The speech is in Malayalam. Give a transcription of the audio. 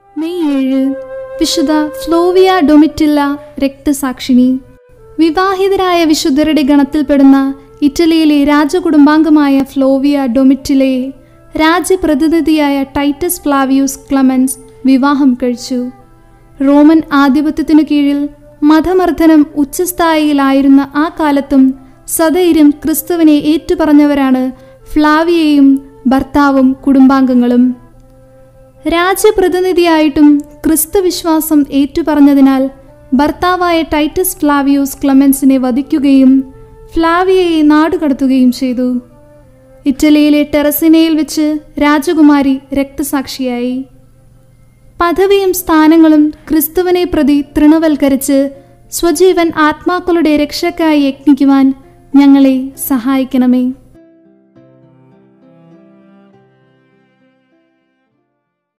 മെയ് ഏഴ് വിശുദ്ധ ഫ്ലോവിയ ഡൊമിറ്റില്ല രക്തസാക്ഷിണി വിവാഹിതരായ വിശുദ്ധരുടെ ഗണത്തിൽപ്പെടുന്ന ഇറ്റലിയിലെ രാജകുടുംബാംഗമായ ഫ്ലോവിയ ഡൊമിറ്റിലയെ രാജ്യപ്രതിനിധിയായ ടൈറ്റസ് ഫ്ലാവിയൂസ് ക്ലമൻസ് വിവാഹം കഴിച്ചു റോമൻ ആധിപത്യത്തിനു കീഴിൽ മതമർദ്ദനം ഉച്ചസ്ഥായിയിലായിരുന്ന ആ കാലത്തും സധൈര്യം ക്രിസ്തുവിനെ ഏറ്റുപറഞ്ഞവരാണ് ഫ്ലാവിയയും ഭർത്താവും കുടുംബാംഗങ്ങളും രാജ്യപ്രതിനിധിയായിട്ടും ക്രിസ്തുവിശ്വാസം ഏറ്റുപറഞ്ഞതിനാൽ ഭർത്താവായ ടൈറ്റസ് ഫ്ലാവിയോസ് ക്ലമൻസിനെ വധിക്കുകയും ഫ്ലാവിയയെ നാടുകടത്തുകയും ചെയ്തു ഇറ്റലിയിലെ ടെറസിനയിൽ വെച്ച് രാജകുമാരി രക്തസാക്ഷിയായി പദവിയും സ്ഥാനങ്ങളും ക്രിസ്തുവിനെ പ്രതി തൃണവൽക്കരിച്ച് സ്വജീവൻ ആത്മാക്കളുടെ രക്ഷക്കായി യജ്ഞിക്കുവാൻ ഞങ്ങളെ സഹായിക്കണമേ